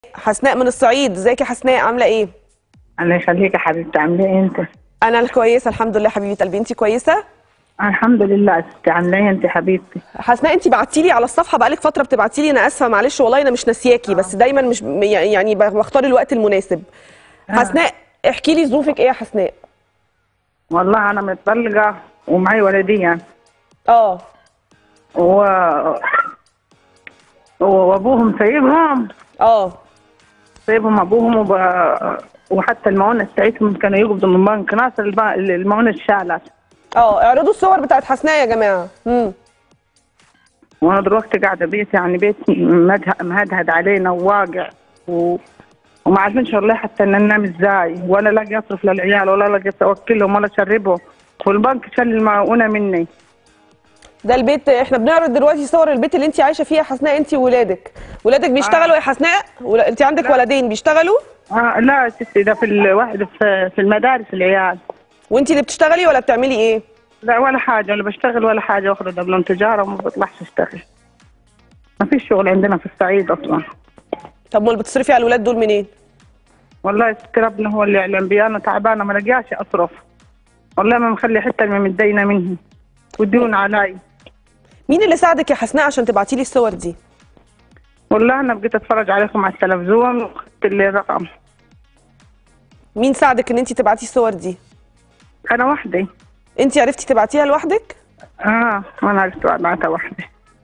حسناء من الصعيد ازيك يا حسناء عامله ايه الله يخليك يا حبيبتي عامله ايه انت؟ انا الكويسه الحمد لله حبيبه قلبي انت كويسه الحمد لله يا ستي عامله ايه انت حبيبتي؟ حسناء انت بعتي لي على الصفحه بقالك فتره بتبعتي لي انا اسفه معلش والله انا مش ناسياكي بس دايما مش يعني بختار الوقت المناسب حسناء احكي لي ظروفك ايه يا حسناء والله انا متطلقه ومعي ولدين اه و... وابوهم سايبهم اه سايبهم ابوهم وب... وحتى المؤونة بتاعتهم كانوا يقبضوا من بنك ناصر الب... المؤونة اتشالت اه اعرضوا الصور بتاعت حسناء يا جماعه امم وانا دلوقتي قاعده بيت يعني بيت مده- مهدهد علينا وواقع و... وما عارفينش والله حتى ان ننام ازاي ولا لاقي اصرف للعيال ولا لاقي اوكلهم ولا اشربهم والبنك شال المؤونة مني ده البيت احنا بنعرض دلوقتي صور البيت اللي انت عايشه فيه يا حسناء انت وولادك ولادك بيشتغلوا يا حسناء ولا انت عندك ولدين بيشتغلوا آه لا يا ستي ده في الواحد في, في المدارس العيال وانت اللي بتشتغلي ولا بتعملي ايه لا ولا حاجة ولا بشتغل ولا حاجة واخد دبلوم تجارة وما بطلعش اشتغل ما فيش شغل عندنا في الصعيد أصلا طب امال بتصرفي على الولاد دول منين والله يا ستي ربنا هو اللي يعلم بي أنا تعبانة ما لاقياش أصرف والله ما مخلي حتى ما متدينة منهم والديون علي مين اللي ساعدك يا حسناء عشان تبعتي لي الصور دي والله أنا بقيت أتفرج عليكم على التلفزيون وخدت لي رقم مين ساعدك ان انت تبعتي الصور دي أنا وحدي انت عرفتي تبعتيها لوحدك آه أنا عرفت أبعتها وحدي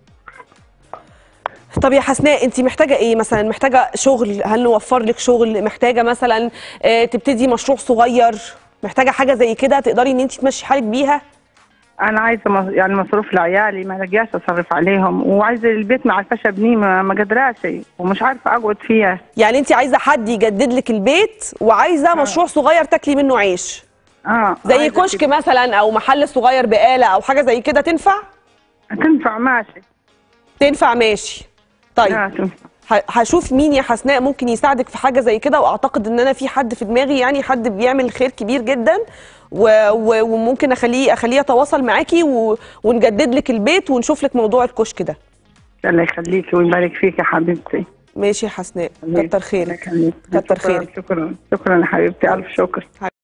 طب يا حسناء انت محتاجه ايه مثلا محتاجه شغل هل نوفر لك شغل محتاجه مثلا اه تبتدي مشروع صغير محتاجه حاجه زي كده تقدري ان انت تمشي حالك بيها أنا عايزة مص- يعني مصروف لعيالي ما لاقياش أصرف عليهم وعايزة البيت ما عارفاش أبنيه ما ما قدراش ومش عارفة أقعد فيها يعني انت عايزه حد يجدد لك البيت وعايزه مشروع صغير تاكلي منه عيش اه زي عايزة كشك كده. مثلا او محل صغير بقاله او حاجه زي كده تنفع تنفع ماشي تنفع ماشي طيب لا تنفع ه- هشوف مين يا حسناء ممكن يساعدك في حاجه زي كده واعتقد ان انا في حد في دماغي يعني حد بيعمل خير كبير جدا و... و... وممكن اخليه اخليه يتواصل معاكي و... ونجدد لك البيت ونشوف لك موضوع الكشك ده الله يخليكي ويبارك فيك يا حبيبتي ماشي يا حسناء كتر الله خيرك يخليك. كتر شكراً- خيرك شكرا شكرا يا حبيبتي الف شكر